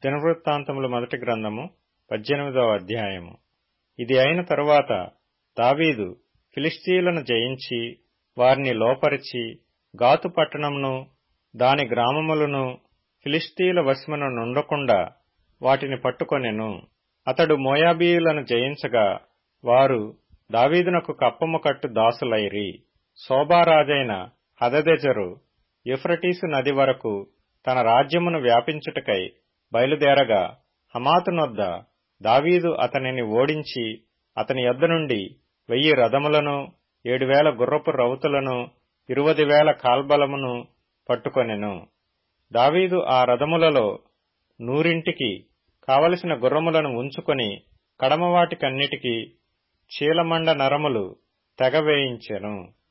దినవృత్తాంతములు మొదటి గ్రంథము పద్దెనిమిదవ అధ్యాయము ఇది అయిన తరువాత దావీదు ఫిలిస్తీయులను జయించి వారిని లోపరిచి గాతు పట్టణంను దాని గ్రామములను ఫిలిస్తీయుల వశమున నుండకుండా వాటిని పట్టుకొనెను అతడు మోయాబీయులను జయించగా వారు దావీదునకు కప్పము కట్టు దాసులైరి శోభారాజైన హదదెజరు యుఫ్రటీసు నది వరకు తన రాజ్యమును వ్యాపించుటకై బయలుదేరగా హమాతునొద్ద దావీదు అతనిని ఓడించి అతని యొద్ద నుండి వెయ్యి రథములను ఏడు వేల గుర్రపు రౌతులను ఇరువది వేల కాల్బలమును పట్టుకొనెను దావీదు ఆ రథములలో నూరింటికి కావలసిన గుర్రములను ఉంచుకొని కడమవాటికన్నిటికీ చీలమండ నరములు తెగవేయించెను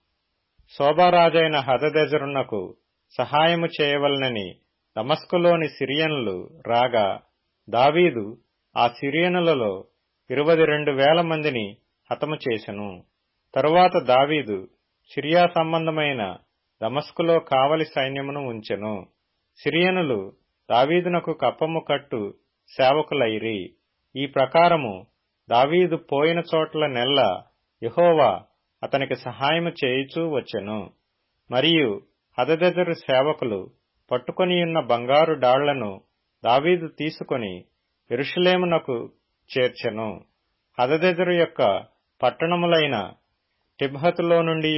శోభారాజైన హదదెజరునకు సహాయము చేయవలనని దమస్కులోని సిరియనులు రాగా దావీదు ఆ సిరియనులలో ఇరవై రెండు వేల మందిని హతము చేసెను తరువాత దావీదు సిరియా సంబంధమైన దమస్కులో కావలి సైన్యమును ఉంచెను సిరియనులు దావీదునకు కప్పము కట్టు సేవకులైరి ఈ ప్రకారము దావీదు పోయిన చోట్ల నెల్ల యహోవా అతనికి సహాయము చేయుచూ వచ్చెను మరియు హదదెజరు సేవకులు పట్టుకొనియున్న బంగారు డాళ్లను దావీదు తీసుకొని ఎరుషలేమునకు చేర్చెను హదదెజరు యొక్క పట్టణములైన టిబ్హతులో నుండి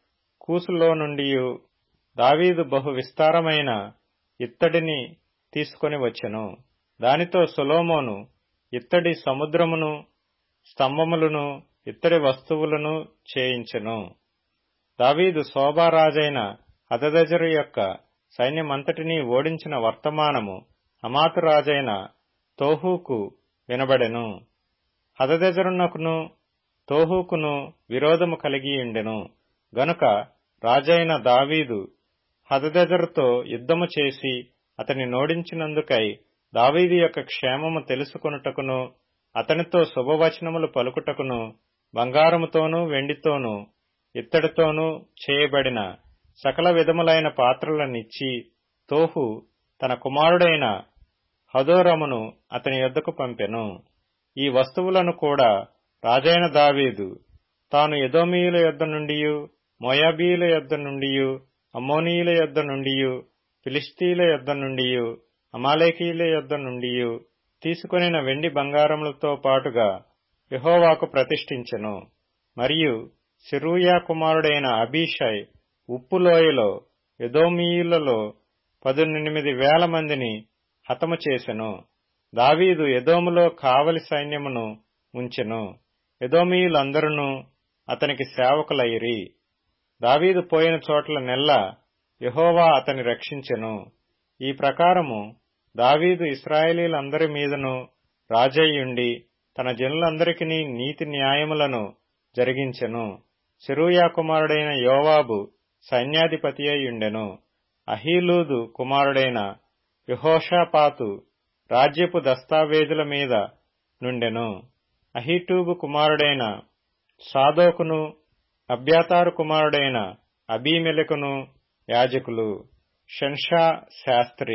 కూసులో నుండి దావీదు బహు విస్తారమైన ఇత్తడిని తీసుకొని వచ్చెను దానితో సొలోమోను ఇత్తడి సముద్రమును స్తంభములను ఇత్తడి వస్తువులను చేయించెను దావీదు శోభారాజైన హదదజరు యొక్క సైన్యమంతటినీ ఓడించిన వర్తమానము హమాతు రాజైన తోహూకు వినబడెను హదదెజరునకును తోహూకును విరోధము కలిగియుండెను గనుక రాజైన దావీదు హదదెజరుతో యుద్ధము చేసి అతని నోడించినందుకై దావీదు యొక్క క్షేమము తెలుసుకొనుటకును అతనితో శుభవచనములు పలుకుటకును బంగారముతోనూ వెండితోనూ ఇత్తడితోనూ చేయబడిన సకల విధములైన పాత్రలనిచ్చి తోహు తన కుమారుడైన హదోరమును అతని యొద్దకు పంపెను ఈ వస్తువులను కూడా రాజైన దావీదు తాను ఎదోమీయుల యొద్ద నుండి మోయాబీయుల యొద్ద నుండి అమ్మోనీయుల యొద్ద నుండి ఫిలిస్తీయుల యొద్ద నుండి అమాలేకీయుల యొద్ద నుండి తీసుకొనిన వెండి బంగారములతో పాటుగా యహోవాకు ప్రతిష్ఠించెను మరియు సిరూయా కుమారుడైన అబీషై ఉప్పులోయలో ఎదోమీయులలో పదునెనిమిది వేల మందిని హతము చేసెను దావీదు ఎదోములో కావలి సైన్యమును ఉంచెను ఎదోమీయులందరూ అతనికి సేవకులైరి దావీదు పోయిన చోట్ల నెల్ల యహోవా అతని రక్షించెను ఈ ప్రకారము దావీదు ఇస్రాయేలీలందరి మీదను రాజయ్యుండి తన జనులందరికీ నీతి న్యాయములను జరిగించెను సిరూయా కుమారుడైన యోవాబు సైన్యాధిపతి అయ్యుండెను అహీలూదు కుమారుడైన యహోషాపాతు రాజ్యపు దస్తావేజుల మీద నుండెను అహీటూబు కుమారుడైన సాదోకును అభ్యాతారు కుమారుడైన అబీమెలకును యాజకులు షన్షా శాస్త్రి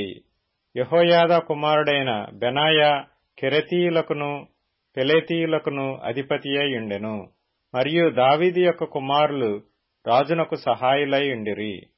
యహోయాద కుమారుడైన బెనాయా కెరతీయులకును పెలేతీయులకును అధిపతి అయ్యుండెను మరియు దావీది యొక్క కుమారులు రాజునకు సహాయులై ఉండిరి